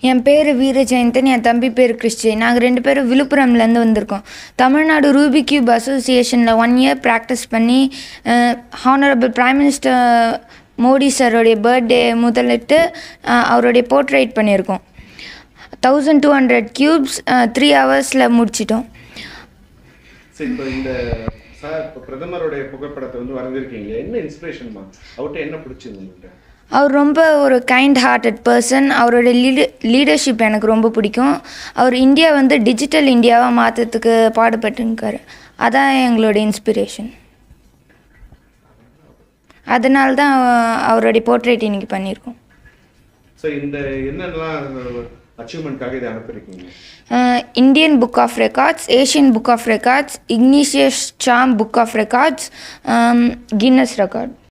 என் பேர் வீரஜெயந்தன் என் தம்பி பேர் கிறிஸ்டி நாங்கள் ரெண்டு பேரும் விழுப்புரம்லேருந்து வந்திருக்கோம் தமிழ்நாடு ரூபி கியூப் அசோசியேஷனில் ஒன் இயர் ப்ராக்டிஸ் பண்ணி ஹானரபிள் பிரைம் மினிஸ்டர் மோடி சாரோடைய பர்த்டே முதலிட்டு அஹ், அவருடைய போர்ட்ரேட் பண்ணியிருக்கோம் thousand two hundred cubes three ஹவர்ஸில் முடிச்சிட்டோம் சரி இப்போ இந்த சார் இப்போ பிரதமருடைய புகைப்படத்தை வந்து வரைஞ்சிருக்கீங்களே என்ன இன்ஸ்பிரேஷன்மா அவர்கிட்ட என்ன பிடிச்சிருந்து உங்கள்கிட்ட அவர் ரொம்ப ஒரு கைண்ட் ஹார்ட்டட் பர்சன் அவரோட லீட லீடர்ஷிப் எனக்கு ரொம்ப பிடிக்கும் அவர் இந்தியா வந்து டிஜிட்டல் இந்தியாவாக மாற்றத்துக்கு பாடுபட்டுருக்காரு அதான் எங்களோட இன்ஸ்பிரேஷன் அதனால தான் அவருடைய போர்ட்ரேட் இன்னைக்கு பண்ணியிருக்கோம் ஸோ இந்த என்னென்னலாம் அச்சீவ்மெண்ட்காக இதை அனுப்பியிருக்கீங்க Indian book of records Asian book of records இக்னீஷியஸ் சாம் book of records Guinness record